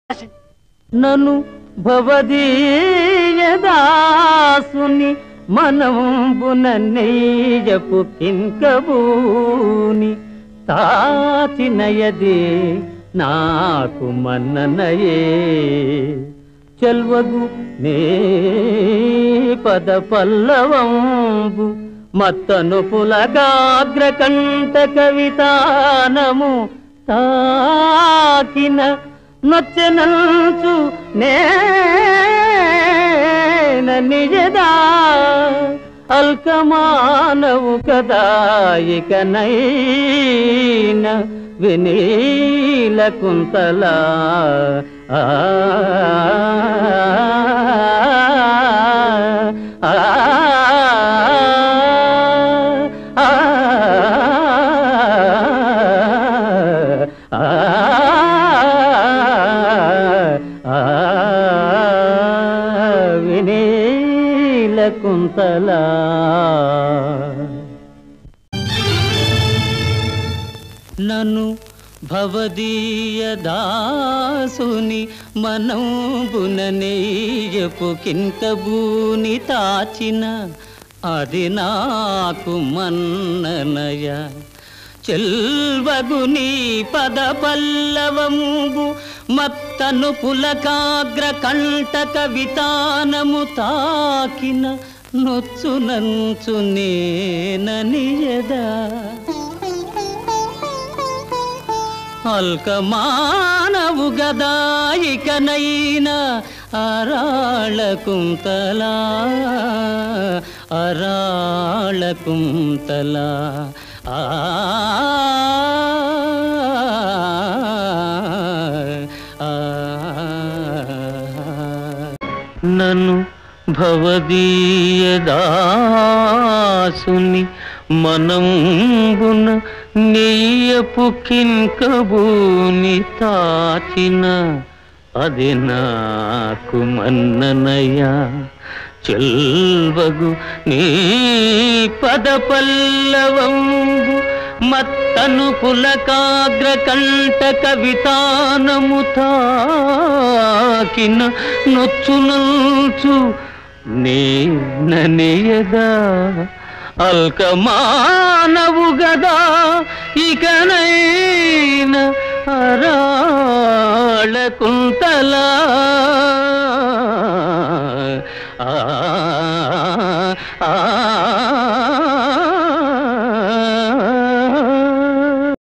నను భవదీయదాసుని మనంబున నెయ్యపు కింకబూని తాచినయదే నాకు మన్ననయే చెల్వగు నే పద పల్లవంబు మత్తను పులగాగ్ర కంట కవితానము తాకిన నొచ్చెనంచు నేన నిజదా అల్కమానవు కదా ఇకనైన వినీల కుంతలా ఆ ఆ, ఆ, ఆ, ఆ, వినీల కుంతలా నన్ను భవదీయ దాసుని మనంబున నెయ్యపు కింకబూని తాచిన అది నాకు మన్ననయ చెల్వగుని పద పల్లవంబు మత్తను పులకాగ్ర కంటక వితానము తాకిన నొచ్చునంచు నేననియదా అల్కమానవు గదాయికనైన అరాళ కుంతలా అరాళ కుంతలా ఆ ఆ, నన్ను భవదీయదాసుని మనంబున నెయ్యపు కింకబూని తాచిన అది నాకు మన్ననయ్యా చెల్వగు నీ పద పల్లవంబు మత్తను పులకాగ్ర కంట కవితానము తాకిన నొచ్చు నొచ్చు నేననియదా అల్కమానవు గదా ఇకనై